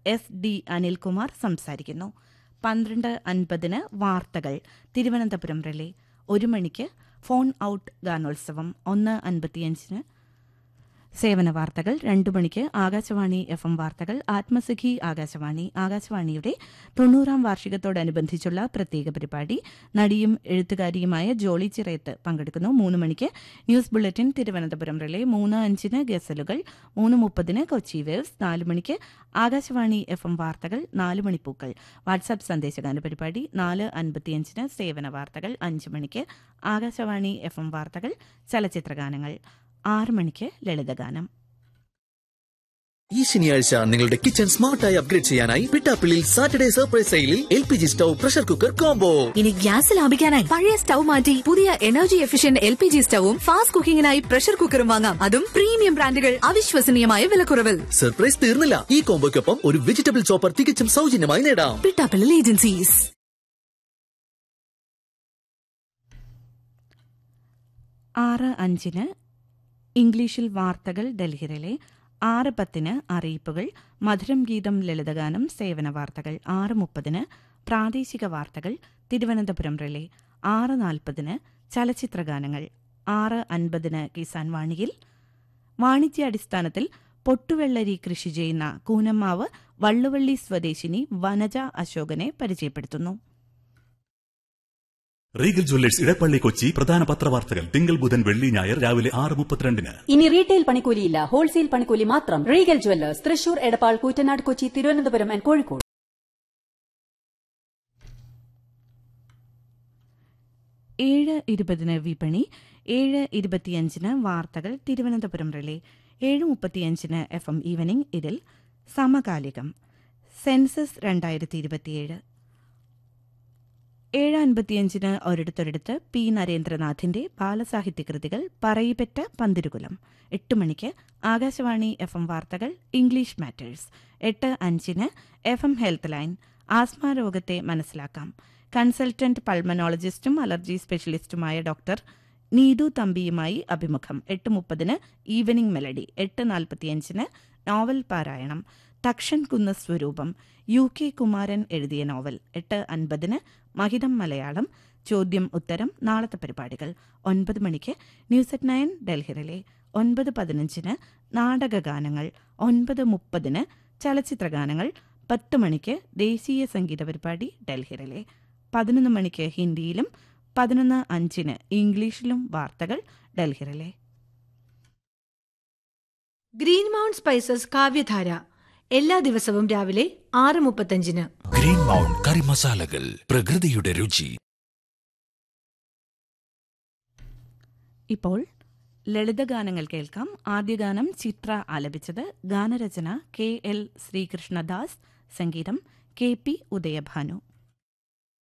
S D Anilkumar സംസാരിക്കുന്നു പന്ത്രണ്ട് അൻപതിന് വാർത്തകൾ തിരുവനന്തപുരം റിലേ ഒരു മണിക്ക് ഫോൺ ഔട്ട് ഗാനോത്സവം ഒന്ന് അൻപത്തിയഞ്ചിന് സേവന വാർത്തകൾ രണ്ടു മണിക്ക് ആകാശവാണി എഫ് എം വാർത്തകൾ ആത്മസഖി ആകാശവാണി ആകാശവാണിയുടെ തൊണ്ണൂറാം വാർഷികത്തോടനുബന്ധിച്ചുള്ള പ്രത്യേക പരിപാടി നടിയും എഴുത്തുകാരിയുമായ ജോളി ചിറയത്ത് പങ്കെടുക്കുന്നു മൂന്ന് മണിക്ക് ന്യൂസ് ബുള്ളറ്റിൻ തിരുവനന്തപുരം റിലേ മൂന്ന് അഞ്ചിന് ഗസലുകൾ മൂന്ന് മുപ്പതിന് കൊച്ചി വേവ്സ് നാല് മണിക്ക് ആകാശവാണി എഫ് എം വാർത്തകൾ നാല് മണിപ്പൂക്കൾ വാട്സാപ്പ് സന്ദേശഗാന പരിപാടി നാല് അൻപത്തിയഞ്ചിന് സേവന വാർത്തകൾ അഞ്ച് മണിക്ക് ആകാശവാണി എഫ് എം വാർത്തകൾ ചലച്ചിത്രഗാനങ്ങൾ ആറ് മണിക്ക് ലളിതഗാനം ഈ ശനിയാഴ്ച നിങ്ങളുടെ കിച്ചൺ സ്മാർട്ടായി അപ്ഗ്രേഡ് ചെയ്യാനായി പിട്ടാപ്പിളിൽ സാറ്റർഡേ സർപ്രൈസ് സെയിലിൽ L P G stove pressure cooker combo ഇനി ഗ്യാസ് ലാഭിക്കാനായി പഴയ സ്റ്റൗ മാറ്റി പുതിയ energy efficient L P G സ്റ്റൗവും ഫാസ്റ്റ് കുക്കിംഗിനായി പ്രഷർ കുക്കറും വാങ്ങാം അതും പ്രീമിയം ബ്രാൻഡുകൾ അവിശ്വസനീയമായ വിലക്കുറവിൽ സർപ്രൈസ് തീർന്നില്ല ഈ കോംബോയ്ക്കൊപ്പം ഒരു വെജിറ്റബിൾ ചോപ്പർ തികച്ചും സൗജന്യമായി നേടാം പിട്ടാപ്പിളിൽ ഏജൻസീസ് ആറ് അഞ്ചിന് ഇംഗ്ലീഷിൽ വാർത്തകൾ ഡൽഹിയിലെ ആറ് പത്തിന് അറിയിപ്പുകൾ മധുരം ഗീതം ലളിതഗാനം സേവന വാർത്തകൾ ആറ് മുപ്പതിന് പ്രാദേശിക വാർത്തകൾ തിരുവനന്തപുരം റിലേ ആറ് നാൽപ്പതിന് ചലച്ചിത്രഗാനങ്ങൾ ആറ് അൻപതിന് കിസാൻ വാണിയിൽ വാണിജ്യാടിസ്ഥാനത്തിൽ പൊട്ടുവെള്ളരി കൃഷി ചെയ്യുന്ന കൂനമ്മാവ് വള്ളുവള്ളി സ്വദേശിനി വനജ അശോകനെ പരിചയപ്പെടുത്തുന്നു റീഗൽ ജ്വല്ലേഴ്സ് ഇടപ്പള്ളി കൊച്ചി പ്രധാന പത്രവാർത്തകൾ തിങ്കൾ ബുധൻ വെള്ളി ഞായർ രാവിലെ ആറ് മുപ്പത്തിരണ്ടിന് ഇനി റീറ്റെയിൽ പണിക്കൂലിയില്ല ഹോൾസെയിൽ പണിക്കൂലി മാത്രം regal jewellers Thrissur Edappal Koottanad Kochi Thiruvananthapuram and Kozhikode ഏഴ് ഇരുപതിന് വിപണി ഏഴ് ഇരുപത്തിയഞ്ചിന് വാർത്തകൾ തിരുവനന്തപുരം റിലേ ഏഴ് മുപ്പത്തിയഞ്ചിന് എഫ് എം ഈവനിംഗ് ഇതിൽ സമകാലികം സെൻസസ് രണ്ടായിരത്തി ഇരുപത്തിയേഴ് ഏഴ് അൻപത്തിയഞ്ചിന് ഒരിടത്തൊരിടത്ത് പി നരേന്ദ്രനാഥിന്റെ ബാലസാഹിത്യ കൃതികൾ പറയിപ്പറ്റ പന്തിരുകുലം എട്ട് മണിക്ക് ആകാശവാണി എഫ് എം വാർത്തകൾ ഇംഗ്ലീഷ് മാറ്റേഴ്സ് എട്ട് അഞ്ചിന് F M health line asthma രോഗത്തെ മനസ്സിലാക്കാം കൺസൾട്ടന്റ് പൾമനോളജിസ്റ്റും അലർജി സ്പെഷ്യലിസ്റ്റുമായ ഡോക്ടർ നീതു തമ്പിയുമായി അഭിമുഖം എട്ട് മുപ്പതിന് ഈവനിംഗ് മെലഡി എട്ട് നാൽപ്പത്തിയഞ്ചിന് നോവൽ പാരായണം തക്ഷൻ കുന്ന സ്വരൂപം യു കെ കുമാരൻ എഴുതിയ നോവൽ എട്ട് അൻപതിന് മഹിതം മലയാളം ചോദ്യം ഉത്തരം നാളത്തെ പരിപാടികൾ ഒൻപത് മണിക്ക് ന്യൂസ് അറ്റ് നയൻ ഡൽഹിയിലെ ഒൻപത് പതിനഞ്ചിന് നാടകഗാനങ്ങൾ ഒൻപത് മുപ്പതിന് ചലച്ചിത്രഗാനങ്ങൾ പത്ത് മണിക്ക് ദേശീയ സംഗീത പരിപാടി ഡൽഹിയിലെ പതിനൊന്ന് മണിക്ക് ഹിന്ദിയിലും പതിനൊന്ന് അഞ്ചിന് ഇംഗ്ലീഷിലും വാർത്തകൾ ഡൽഹിയിലെ ഗ്രീൻ മൗണ്ട് സ്പൈസസ് കാവ്യധാര എല്ലാ ദിവസവും രാവിലെ ആറ് മുപ്പത്തഞ്ചിന് ഗ്രീൻ മൗണ്ട് കറി മസാലകൾ പ്രകൃതിയുടെ രുചി ഇപ്പോൾ ലളിതഗാനങ്ങൾ കേൾക്കാം ആദ്യ ഗാനം ചിത്ര ആലപിച്ചത് ഗാനരചന കെ എൽ ശ്രീകൃഷ്ണദാസ് സംഗീതം കെ പി ഉദയഭാനു